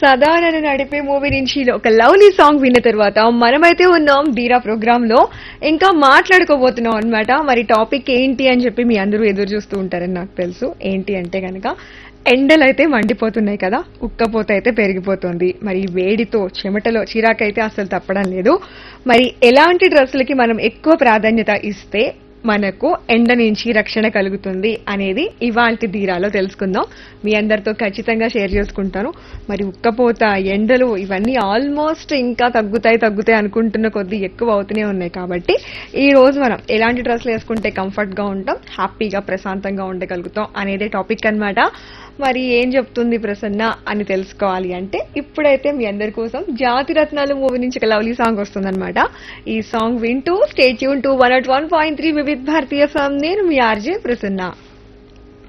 సదా నన్ను నడిపే మూవీ నుంచి ఒక లవ్లీ సాంగ్ విన్న తర్వాత మనమైతే ఉన్నాం ధీరా ప్రోగ్రామ్ లో ఇంకా మాట్లాడుకోబోతున్నాం అన్నమాట మరి టాపిక్ ఏంటి అని చెప్పి మీ అందరూ ఎదురు చూస్తూ ఉంటారని నాకు తెలుసు ఏంటి అంటే కనుక ఎండలు అయితే మండిపోతున్నాయి కదా ఉక్కపోత అయితే పెరిగిపోతుంది మరి ఈ వేడితో చెమటలో చిరాకైతే అసలు తప్పడం లేదు మరి ఎలాంటి డ్రెస్సులకి మనం ఎక్కువ ప్రాధాన్యత ఇస్తే మనకు ఎండ నుంచి రక్షణ కలుగుతుంది అనేది ఇవాల్టి ధీరాలో తెలుసుకుందాం మీ అందరితో ఖచ్చితంగా షేర్ చేసుకుంటాను మరి ఉక్కపోత ఎండలు ఇవన్నీ ఆల్మోస్ట్ ఇంకా తగ్గుతాయి తగ్గుతాయి అనుకుంటున్న కొద్దీ ఎక్కువ అవుతూనే ఉన్నాయి కాబట్టి ఈ రోజు మనం ఎలాంటి డ్రెస్సులు వేసుకుంటే కంఫర్ట్ గా ఉంటాం హ్యాపీగా ప్రశాంతంగా ఉండగలుగుతాం అనేదే టాపిక్ అన్నమాట మరి ఏం చెప్తుంది ప్రసన్న అని తెలుసుకోవాలి అంటే ఇప్పుడైతే మీ అందరి కోసం జాతి రత్నాలు మూవీ నుంచి ఒక లవ్లీ సాంగ్ వస్తుందన్నమాట ఈ సాంగ్ వింటూ స్టేట్ యూన్ to one at one point three Vividh Bharati ఫామ్ నేను మీ ఆర్జే ప్రసన్న